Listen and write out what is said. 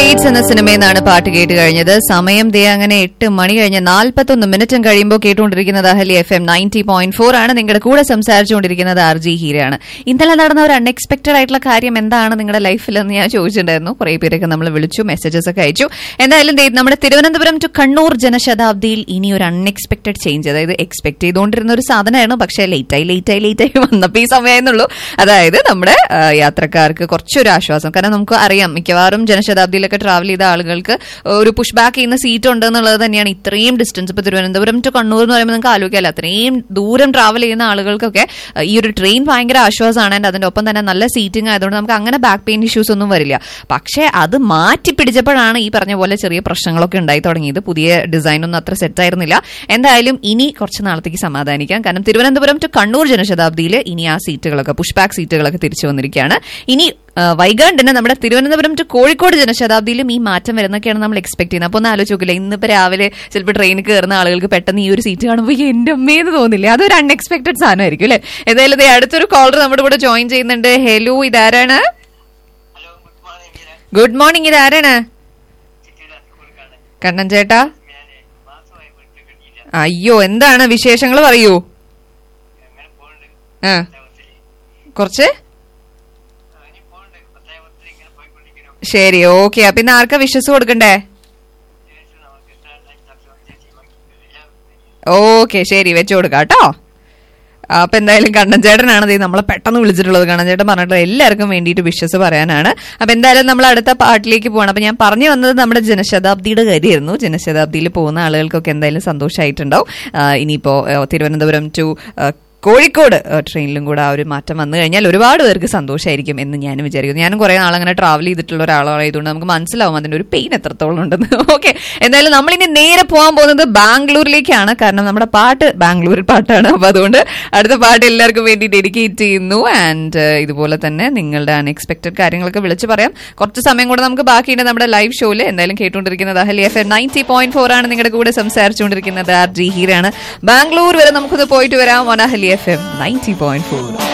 dates എന്ന സിനിമയിൽ നിന്നാണ് പാട്ട് കേട്ട് കഴിഞ്ഞത് സമയം ദേ അങ്ങനെ എട്ട് മണി കഴിഞ്ഞ് നാൽപ്പത്തൊന്ന് മിനിറ്റും കഴിയുമ്പോൾ കേട്ടുകൊണ്ടിരിക്കുന്നത് Ahali F M ninety point four ആണ് നിങ്ങളുടെ കൂടെ സംസാരിച്ചുകൊണ്ടിരിക്കുന്നത് ആർ ജി ഹീരയാണ് ഇന്നലെ നടന്ന ഒരു അൺഎക്സ്പെക്ടഡ് ആയിട്ടുള്ള കാര്യം എന്താണ് നിങ്ങളുടെ ലൈഫിൽ എന്ന് ഞാൻ ചോദിച്ചിട്ടുണ്ടായിരുന്നു കുറെ പേരൊക്കെ നമ്മൾ വിളിച്ചു മെസ്സേജസ് ഒക്കെ അയച്ചു എന്തായാലും ദേ നമ്മുടെ തിരുവനന്തപുരം ടു കണ്ണൂർ ജനശതാബ്ദിയിൽ ഇനി ഒരു അൺഎക്സ്പെക്ടഡ് ചേഞ്ച് അതായത് എക്സ്പെക്ട് ചെയ്തുകൊണ്ടിരുന്ന ഒരു സാധനമായിരുന്നു പക്ഷേ ലേറ്റായി ലേറ്റായി ലേറ്റായി വന്നപ്പോൾ ഈ സമയമായിരുന്നുള്ളൂ അതായത് നമ്മുടെ ആ, യാത്രക്കാർക്ക് കുറച്ചൊരു ആശ്വാസം കാരണം നമുക്ക് അറിയാം മിക്കവാറും ജനശതാബ്ദിയിലൊക്കെ ട്രാവൽ ചെയ്ത ആളുകൾക്ക് ഒരു പുഷ് ബാക്ക് ചെയ്യുന്ന സീറ്റ് ഉണ്ട് എന്നുള്ളത് തന്നെയാണ് ഇത്രയും ഡിസ്റ്റൻസ് ഇപ്പൊ തിരുവനന്തപുരം ടു കണ്ണൂർ എന്ന് പറയുമ്പോൾ നിങ്ങൾക്ക് ആലോചിക്കാമല്ലോ അത്രയും ദൂരം ട്രാവൽ ചെയ്യുന്ന ആളുകൾക്കൊക്കെ ആ, ഈ ഒരു ട്രെയിൻ ഭയങ്കര ആശ്വാസമാണ് ആൻഡ് അതിന്റെ ഒപ്പം തന്നെ നല്ല സീറ്റിംഗ് ആയതുകൊണ്ട് നമുക്ക് അങ്ങനെ ബാക്ക് പെയിൻ ഇഷ്യൂസ് ഒന്നും വരില്ല പക്ഷേ അത് മാറ്റി പിടിച്ചപ്പോഴാണ് ഈ പറഞ്ഞ പോലെ ചെറിയ പ്രശ്നങ്ങളൊക്കെ ഉണ്ടായി തുടങ്ങിയത് പുതിയ ഡിസൈൻ ഒന്നും അത്ര സെറ്റ് ആയിരുന്നില്ല എന്തായാലും ഇനി കുറച്ച് നാളത്തേക്ക് സമാധാനിക്കാം കാരണം തിരുവനന്തപുരം ടു കണ്ണൂർ ജനശതാബ്ദിയിൽ ഇനി ആ സീറ്റുകളൊക്കെ പുഷ് ബാക്ക് സീറ്റുകളൊക്കെ തിരിച്ചു വന്നിരിക്കുകയാണ് ഇനി ആ, വൈകാണ്ട് തന്നെ നമ്മുടെ തിരുവനന്തപുരം ടു കോഴിക്കോട് ജനശതാബ്ദിയിലും ഈ മാറ്റം വരുന്നൊക്കെയാണ് നമ്മൾ എക്സ്പെക്ട് ചെയ്യുന്നത് അപ്പോൾ ഒന്ന് ആലോചിച്ച് നോക്കില്ല ഇന്നിപ്പോൾ രാവിലെ ചിലപ്പോൾ ട്രെയിനിൽ കയറുന്ന ആളുകൾക്ക് പെട്ടെന്ന് ഈ ഒരു സീറ്റ് കാണുമ്പോൾ എന്റെ അമ്മയെന്ന് തോന്നില്ലേ അതൊരു അൺഎക്സ്പെക്ടഡ് സാധനമായിരിക്കും അല്ലേ ഏതായാലും ദേ അടുത്തൊരു കോളർ നമ്മുടെ കൂടെ ജോയിൻ ചെയ്യുന്നുണ്ട് ഹലോ ഇതാരാണ് ഹലോ ഗുഡ് മോർണിംഗ് ഇങ്ങനെ ഗുഡ് മോർണിംഗ് ഇതാരാണ് ചിറ്റിയുടെ കൊടുക്കാണ് കണ്ണൻ ചേട്ടാ ഞാന് മാസമായി വീട്ടിൽ കിട്ടിയില്ല അയ്യോ എന്താണ് വിശേഷങ്ങൾ പറയൂ അങ്ങനെ പോകണ്ട് ആ പത്താമത്തിൽ കുറച്ച് ഇനി പോകണ്ട് പത്താമത്തിൽ ഇങ്ങനെ പോയിക്കൊണ്ടിരിക്കുന്നു ശരി ഓക്കെ അപ്പൊ ഇന്ന് ആർക്കാ വിശ്വസ് കൊടുക്കണ്ടേ ചേച്ചി നമുക്ക് ഇഷ്ടമല്ല ചേച്ചി എല്ലാം ഓക്കെ ശരി വെച്ചു കൊടുക്കാം കേട്ടോ അപ്പൊ എന്തായാലും കണ്ണൻ ചേട്ടനാണ് ദേ നമ്മളെ പെട്ടെന്ന് വിളിച്ചിട്ടുള്ളത് കണ്ണൻ ചേട്ടൻ പറഞ്ഞിട്ട് എല്ലാവർക്കും വേണ്ടിയിട്ട് വിശ്വസ് പറയാനാണ് അപ്പൊ എന്തായാലും നമ്മൾ അടുത്ത പാട്ടിലേക്ക് പോകണം അപ്പൊ ഞാൻ പറഞ്ഞു വന്നത് നമ്മുടെ ജനശതാബ്ദിയുടെ കാര്യമായിരുന്നു ജനശതാബ്ദിയിൽ പോകുന്ന ആളുകൾക്കൊക്കെ എന്തായാലും സന്തോഷമായിട്ടുണ്ടാവും ആ, ഇനിയിപ്പോ ആ, തിരുവനന്തപുരം ടു കോഴിക്കോട് ആ, ട്രെയിനിലും കൂടെ ആ ഒരു മാറ്റം വന്നു കഴിഞ്ഞാൽ ഒരുപാട് പേർക്ക് സന്തോഷമായിരിക്കും എന്ന് ഞാൻ വിചാരിക്കുന്നു ഞാനും കുറെ നാളങ്ങനെ ട്രാവൽ ചെയ്തിട്ടുള്ള ഒരാളായതുകൊണ്ട് നമുക്ക് മനസ്സിലാവും അതിന്റെ ഒരു പെയിൻ എത്രത്തോളം ഉണ്ടെന്ന് ഓക്കെ എന്തായാലും നമ്മളിനി നേരെ പോകാൻ പോകുന്നത് ബാംഗ്ലൂരിലേക്കാണ് കാരണം നമ്മുടെ പാട്ട് ബാംഗ്ലൂരിൽ പാട്ടാണ് അപ്പൊ അതുകൊണ്ട് അടുത്ത പാട്ട് എല്ലാവർക്കും വേണ്ടി ഡെഡിക്കേറ്റ് ചെയ്യുന്നു ആൻഡ് ഇതുപോലെ തന്നെ നിങ്ങളുടെ അൺഎക്സ്പെക്ടഡ് കാര്യങ്ങളൊക്കെ വിളിച്ചു പറയാം കുറച്ച് സമയം കൂടെ നമുക്ക് ബാക്കിയുണ്ട് നമ്മുടെ ലൈവ് ഷോയിൽ എന്തായാലും കേട്ടുകൊണ്ടിരിക്കുന്നത് Ahali F M ninety point four ആണ് നിങ്ങളുടെ കൂടെ സംസാരിച്ചുകൊണ്ടിരിക്കുന്നത് ആർ ജി ഹീരാണ് ബാംഗ്ലൂർ വരെ നമുക്കൊന്ന് പോയിട്ട് വരാം ഒൻ Ahali F M ninety point four